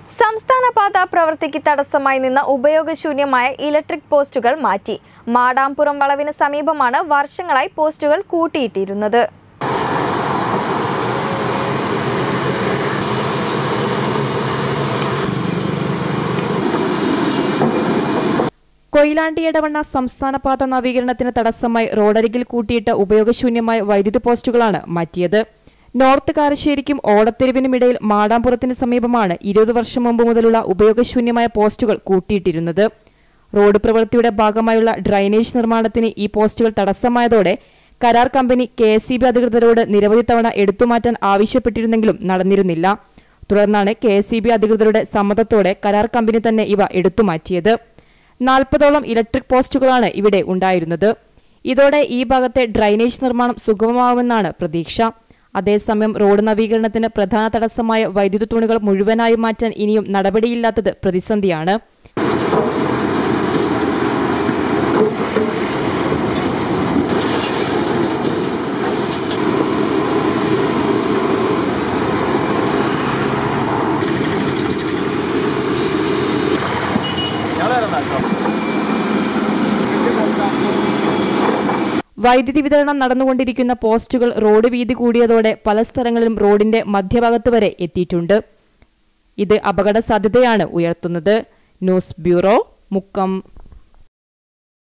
സംസ്ഥാന പാത പ്രവൃത്തിക്ക് തടസ്സമായി നിന്ന ഉപയോഗശൂന്യമായ ഇലക്ട്രിക് പോസ്റ്റുകൾ മാറ്റി മാടാമ്പുറം വളവിന് സമീപമാണ് വർഷങ്ങളായി പോസ്റ്റുകൾ കൂട്ടിയിട്ടിരുന്നത് കൊയിലാണ്ടി ഇടവണ്ണ സംസ്ഥാന പാത നവീകരണത്തിന് തടസ്സമായി റോഡരികിൽ കൂട്ടിയിട്ട ഉപയോഗശൂന്യമായ വൈദ്യുതി പോസ്റ്റുകളാണ് മാറ്റിയത് നോർത്ത് കാരശ്ശേരിക്കും ഓടത്തെരുവിനുമിടയിൽ മാടാമ്പുറത്തിന് സമീപമാണ് ഇരുപത് വർഷം മുമ്പ് മുതലുള്ള ഉപയോഗശൂന്യമായ പോസ്റ്റുകൾ കൂട്ടിയിട്ടിരുന്നത് റോഡ് പ്രവൃത്തിയുടെ ഭാഗമായുള്ള ഡ്രൈനേജ് നിർമ്മാണത്തിന് ഈ പോസ്റ്റുകൾ തടസ്സമായതോടെ കരാർ company K S C B അധികൃതരോട് നിരവധി തവണ എടുത്തുമാറ്റാൻ ആവശ്യപ്പെട്ടിരുന്നെങ്കിലും നടന്നിരുന്നില്ല തുടർന്നാണ് കെ എസ് സി ബി അധികൃതരുടെ സമ്മതത്തോടെ കരാർ കമ്പനി തന്നെ ഇവ എടുത്തുമാറ്റിയത് നാൽപ്പതോളം ഇലക്ട്രിക് പോസ്റ്റുകളാണ് ഇവിടെ ഉണ്ടായിരുന്നത് ഇതോടെ ഈ ഭാഗത്തെ ഡ്രൈനേജ് നിർമ്മാണം സുഗമമാവുമെന്നാണ് പ്രതീക്ഷ അതേസമയം റോഡ് നവീകരണത്തിന് പ്രധാന തടസ്സമായ വൈദ്യുത തൂണുകൾ മുഴുവനായി മാറ്റാൻ ഇനിയും നടപടിയില്ലാത്തത് പ്രതിസന്ധിയാണ് വൈദ്യുതി വിതരണം നടന്നുകൊണ്ടിരിക്കുന്ന പോസ്റ്റുകൾ റോഡ് വീതി കൂടിയതോടെ പല സ്ഥലങ്ങളിലും റോഡിന്റെ മധ്യഭാഗത്ത് വരെ എത്തിയിട്ടുണ്ട് ഇത് അപകട സാധ്യതയാണ് ഉയർത്തുന്നത് ന്യൂസ് ബ്യൂറോ മുക്കം